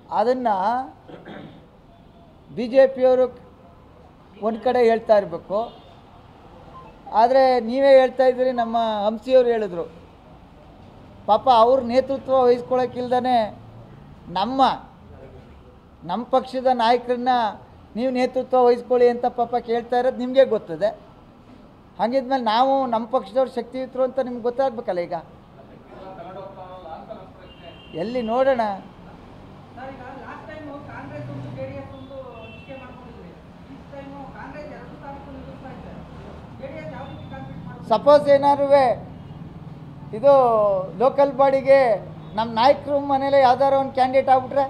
ಅದನ್ನು B J ಪಿಯವರು ಒಂದು ಕಡೆ ಹೇಳ್ತಾ ಇರಬೇಕು ಆದರೆ ನೀವೇ ಹೇಳ್ತಾ ಇದ್ದೀರಿ ನಮ್ಮ ಹಂಸಿಯವರು ಹೇಳಿದ್ರು ಪಾಪ ಅವ್ರ ನೇತೃತ್ವ ವಹಿಸ್ಕೊಳಕ್ಕಿಲ್ದೇ ನಮ್ಮ ನಮ್ಮ ಪಕ್ಷದ ನಾಯಕರನ್ನ ನೀವು ನೇತೃತ್ವ ವಹಿಸ್ಕೊಳ್ಳಿ ಅಂತ ಪಾಪ ಕೇಳ್ತಾ ಇರೋದು ನಿಮಗೆ ಗೊತ್ತದೆ ಹಾಗಿದ್ಮೇಲೆ ನಾವು ನಮ್ಮ ಪಕ್ಷದವ್ರು ಶಕ್ತಿಯುತರು ಅಂತ ನಿಮ್ಗೆ ಗೊತ್ತಾಗ್ಬೇಕಲ್ಲ ಈಗ ಎಲ್ಲಿ ನೋಡೋಣ ಸರ್ ಈಗ ಲಾಸ್ಟ್ ಟೈಮು ಕಾಂಗ್ರೆಸ್ ಒಂದು ಜೆ ಡಿ ಎಸ್ ಒಂದು ಹಂಚಿಕೆ ಮಾಡ್ಕೊಂಡಿದ್ವಿ ಈ ಟೈಮು ಕಾಂಗ್ರೆಸ್ ಎರಡು ಸ್ಥಾನಕ್ಕೂ ನಿಲ್ಲಿಸ್ತಾ ಇದೆ ಜೆ ಡಿ ಎಸ್ ಯಾವ ರೀತಿ ಕಾಂಪೀಟ್ ಮಾಡ್ತಾರೆ ಸಪೋಸ್ ಏನಾದ್ರು ಇದು ಲೋಕಲ್ ಬಾಡಿಗೆ ನಮ್ಮ ನಾಯಕರು ಮನೇಲಿ ಯಾವ್ದಾರು ಒಂದು ಕ್ಯಾಂಡಿಡೇಟ್ ಆಗ್ಬಿಟ್ರೆ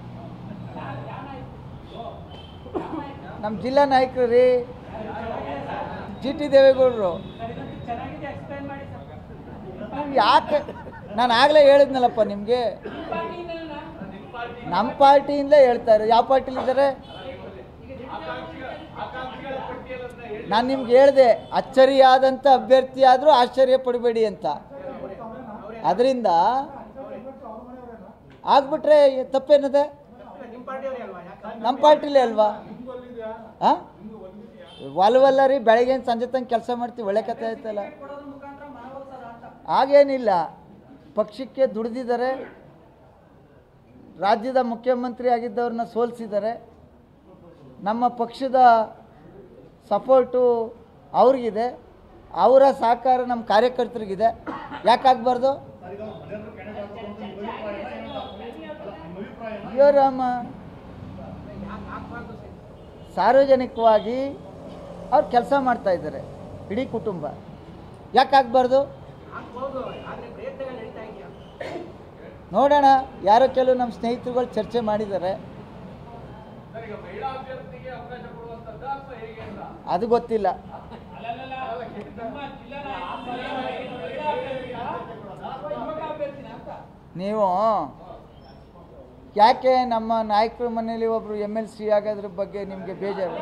ನಮ್ಮ ಜಿಲ್ಲಾ ನಾಯಕರು ರೀ ಜಿ ಟಿ ದೇವೇಗೌಡರು ಚೆನ್ನಾಗಿದೆ ಎಕ್ಸ್ಪ್ಲೈನ್ ಮಾಡಿ ಸರ್ ಯಾಕೆ ನಾನು ಆಗಲೇ ಹೇಳಿದ್ನಲ್ಲಪ್ಪ ನಿಮಗೆ ನಮ್ಮ ಪಾರ್ಟಿಯಿಂದಲೇ ಹೇಳ್ತಾರೆ ಯಾವ ಪಾರ್ಟಿಲಿದ್ದಾರೆ ನಾನು ನಿಮ್ಗೆ ಹೇಳಿದೆ ಅಚ್ಚರಿಯಾದಂಥ ಅಭ್ಯರ್ಥಿ ಆದರೂ ಆಶ್ಚರ್ಯ ಪಡಬೇಡಿ ಅಂತ ಅದರಿಂದ ಆಗ್ಬಿಟ್ರೆ ತಪ್ಪೇನದೆ ನಿಮ್ಮ ಪಾರ್ಟಿಯವರೇ ಅಲ್ವಾ ಯಾಕೆ ನಮ್ಮ ಪಾರ್ಟಿಲೇ ಅಲ್ವಾ ಹಾಂ ಒಲ್ವಲ್ಲ ರೀ ಬೆಳಗ್ಗೆ ಸಂಜೆ ತನಕ ಕೆಲಸ ಮಾಡ್ತೀವಿ ಒಳ್ಳೆ ಕಥೆ ಆಯ್ತಲ್ಲ ಕೊಡೋದ್ರ ಮುಖಾಂತರ ಮನವೊಲಿಸೋದ ಅಂತ ಹಾಗೇನಿಲ್ಲ ಪಕ್ಷಕ್ಕೆ ದುಡಿದಿದ್ದಾರೆ ರಾಜ್ಯದ ಮುಖ್ಯಮಂತ್ರಿ ಆಗಿದ್ದವ್ರನ್ನ ಸೋಲಿಸಿದ್ದಾರೆ ನಮ್ಮ ಪಕ್ಷದ ಸಪೋರ್ಟು ಅವ್ರಿಗಿದೆ ಅವರ ಸಹಕಾರ ನಮ್ಮ ಕಾರ್ಯಕರ್ತರಿಗಿದೆ ಯಾಕಾಗಬಾರ್ದು ಅಯ್ಯೋ ರಾಮ ಸಾರ್ವಜನಿಕವಾಗಿ ಅವ್ರು ಕೆಲಸ ಮಾಡ್ತಾ ಇದ್ದಾರೆ ಇಡೀ ಕುಟುಂಬ ಯಾಕಾಗಬಾರ್ದು ಆಗ್ಬೋದು ಆದರೆ ಪ್ರಯತ್ನಗಳು ನಡೀತಾ ಇದೆಯಾ ನೋಡೋಣ ಯಾರೋ ಕೆಲವು ನಮ್ಮ ಸ್ನೇಹಿತರುಗಳು ಚರ್ಚೆ ಮಾಡಿದ್ದಾರೆ ಅದು ಗೊತ್ತಿಲ್ಲ ನೀವು ಯಾಕೆ ನಮ್ಮ ನಾಯಕರ ಮನೆಯಲ್ಲಿ ಒಬ್ಬರು ಎಮ್ ಎಲ್ ಸಿ ಆಗೋದ್ರ ಬಗ್ಗೆ ನಿಮಗೆ ಬೇಜಾರು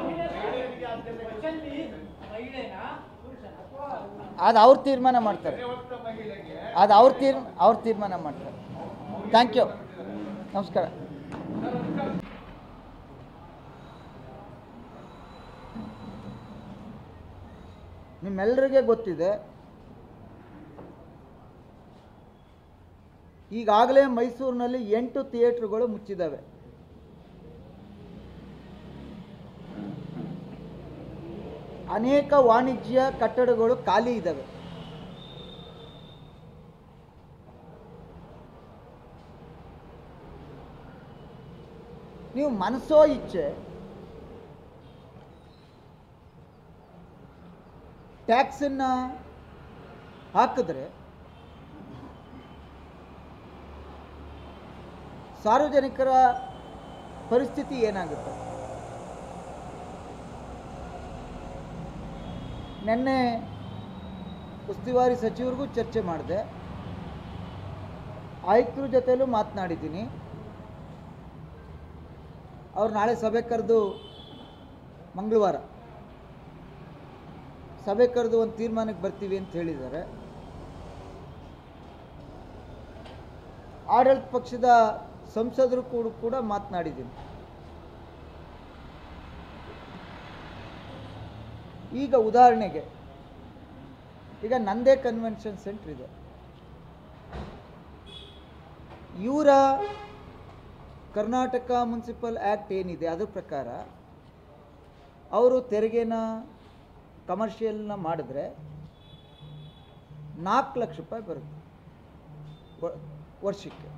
ಅದು ಅವ್ರು ತೀರ್ಮಾನ ಮಾಡ್ತಾರೆ ಅದು ಅವ್ರ ತೀರ್ ಅವ್ರ ತೀರ್ಮಾನ ಮಾಡ್ತಾರೆ ಥ್ಯಾಂಕ್ ಯು ನಮಸ್ಕಾರ ನಿಮ್ಮೆಲ್ಲರಿಗೆ ಗೊತ್ತಿದೆ ಈಗಾಗಲೇ ಮೈಸೂರಿನಲ್ಲಿ ಎಂಟು ಥಿಯೇಟ್ರುಗಳು ಮುಚ್ಚಿದ್ದಾವೆ ಅನೇಕ ವಾಣಿಜ್ಯ ಕಟ್ಟಡಗಳು ಖಾಲಿ ಇದ್ದಾವೆ ನೀವು ಮನಸ್ಸೋ ಇಚ್ಛೆ ಟ್ಯಾಕ್ಸನ್ನು ಹಾಕಿದ್ರೆ ಸಾರ್ವಜನಿಕರ ಪರಿಸ್ಥಿತಿ ಏನಾಗುತ್ತೆ ನಿನ್ನೆ ಉಸ್ತುವಾರಿ ಸಚಿವರಿಗೂ ಚರ್ಚೆ ಮಾಡಿದೆ ಆಯುಕ್ತರ ಜೊತೆಲೂ ಮಾತನಾಡಿದ್ದೀನಿ ಅವ್ರು ನಾಳೆ ಸಭೆ ಕರೆದು ಮಂಗಳವಾರ ಸಭೆ ಕರೆದು ಒಂದು ತೀರ್ಮಾನಕ್ಕೆ ಬರ್ತೀವಿ ಅಂತ ಹೇಳಿದ್ದಾರೆ ಆಡಳಿತ ಪಕ್ಷದ ಸಂಸದರು ಕೂಡ ಕೂಡ ಮಾತನಾಡಿದ್ದೀನಿ ಈಗ ಉದಾಹರಣೆಗೆ ಈಗ ನಂದೇ ಕನ್ವೆನ್ಷನ್ ಸೆಂಟರ್ ಇದೆ ಇವರ ಕರ್ನಾಟಕ ಮುನ್ಸಿಪಲ್ ಆ್ಯಕ್ಟ್ ಏನಿದೆ ಅದ್ರ ಪ್ರಕಾರ ಅವರು ತೆರಿಗೆನ ಕಮರ್ಷಿಯಲ್ನ ಮಾಡಿದ್ರೆ ನಾಲ್ಕು ಲಕ್ಷ ರೂಪಾಯಿ ಬರುತ್ತೆ ವ- ವರ್ಷಕ್ಕೆ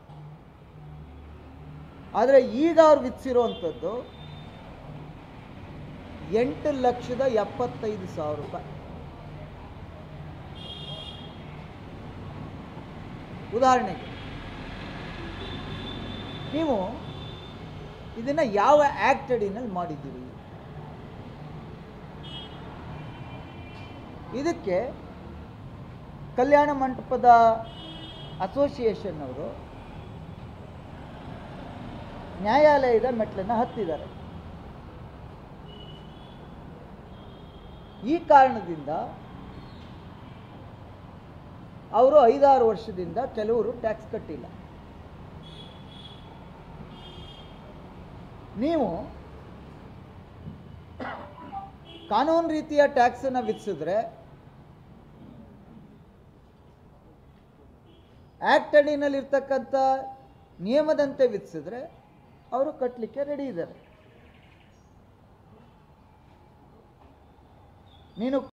ಆದರೆ ಈಗ ಅವ್ರು ವಿಧಿಸಿರುವಂಥದ್ದು ಎಂಟು ಲಕ್ಷದ ಎಪ್ಪತ್ತೈದು ಸಾವಿರ ರೂಪಾಯಿ ಉದಾಹರಣೆಗೆ ನೀವು ಇದನ್ನು ಯಾವ ಆ್ಯಕ್ಟ್ ಅಡಿನಲ್ಲಿ ಮಾಡಿದ್ದೀರಿ ಇದಕ್ಕೆ ಕಲ್ಯಾಣ ಮಂಟಪದ ಅಸೋಸಿಯೇಷನ್ ಅವರು ನ್ಯಾಯಾಲಯದ ಮೆಟ್ಲನ್ನು ಹತ್ತಿದ್ದಾರೆ ಈ ಕಾರಣದಿಂದ ಅವರು ಐದಾರು ವರ್ಷದಿಂದ ಕೆಲವರು ಟ್ಯಾಕ್ಸ್ ಕಟ್ಟಿಲ್ಲ ನೀವು ಕಾನೂನು ರೀತಿಯ ಟ್ಯಾಕ್ಸನ್ನು ವಿಧಿಸಿದ್ರೆ ಆ್ಯಕ್ಟ್ ಅಡಿನಲ್ಲಿರ್ತಕ್ಕಂಥ ನಿಯಮದಂತೆ ವಿಧಿಸಿದ್ರೆ ಅವರು ಕಟ್ಟಲಿಕ್ಕೆ ರೆಡಿ ಇದ್ದಾರೆ ನೀನು